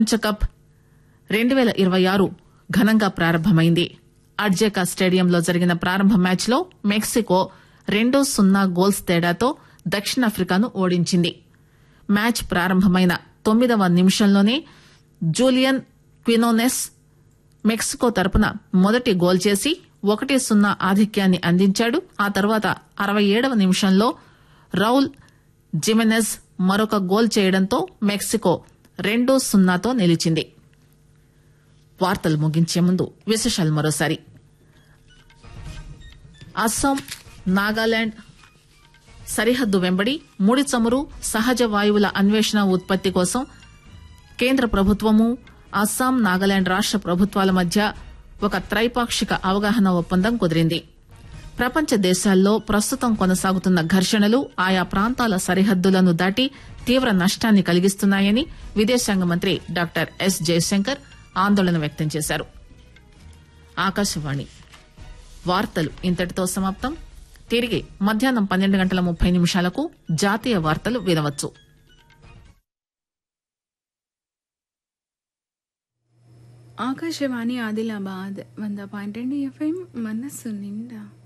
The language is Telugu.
ప్రపంచ కప్ రెండు పేల ఇరవై ఆరు ఘనంగా ప్రారంభమైంది అడ్జేకా స్టేడియంలో జరిగిన ప్రారంభ మ్యాచ్ లో మెక్సికో రెండు సున్నా గోల్స్ తేడాతో దక్షిణాఫ్రికాను ఓడించింది మ్యాచ్ ప్రారంభమైన తొమ్మిదవ నిమిషంలోనే జూలియన్ క్వినోనెస్ మెక్సికో తరపున మొదటి గోల్ చేసి ఒకటి సున్నా ఆధిక్యాన్ని అందించాడు ఆ తర్వాత అరవై ఏడవ నిమిషంలో రౌల్ జిమెనెజ్ మరొక గోల్ చేయడంతో మెక్సికో రెండు సున్నాతో నిలిచింది వార్తలు ముగించే ముందు విశేషాలు మరోసారి అస్సాం నాగాలాండ్ సరిహద్దు వెంబడి ముడి చమురు సహజ వాయువుల అన్వేషణ ఉత్పత్తి కోసం కేంద్ర ప్రభుత్వము అస్సాం నాగాలాండ్ రాష్ట ప్రభుత్వాల మధ్య ఒక త్రైపాక్షిక అవగాహన ఒప్పందం కుదిరింది ప్రపంచ దేశాల్లో ప్రస్తుతం కొనసాగుతున్న ఘర్షణలు ఆయా ప్రాంతాల సరిహద్దులను దాటి తీవ్ర నష్టాన్ని కలిగిస్తున్నాయని విదేశాంగ మంత్రి డాక్టర్ ఎస్ జయశంకర్ ఆందోళన వ్యక్తం చేశారు ఆకాశవాణి వార్తలు ఇంతటితో సమాప్తం తిరిగి మధ్యాహ్నం పన్నెండు గంటల ముప్పై నిమిషాలకు జాతీయ వార్తలు వినవచ్చు ఆకాశవాణి ఆదిలాబాద్ వంద పాయింట్ రెండు ఎఫ్ఎం మనస్సు నిండా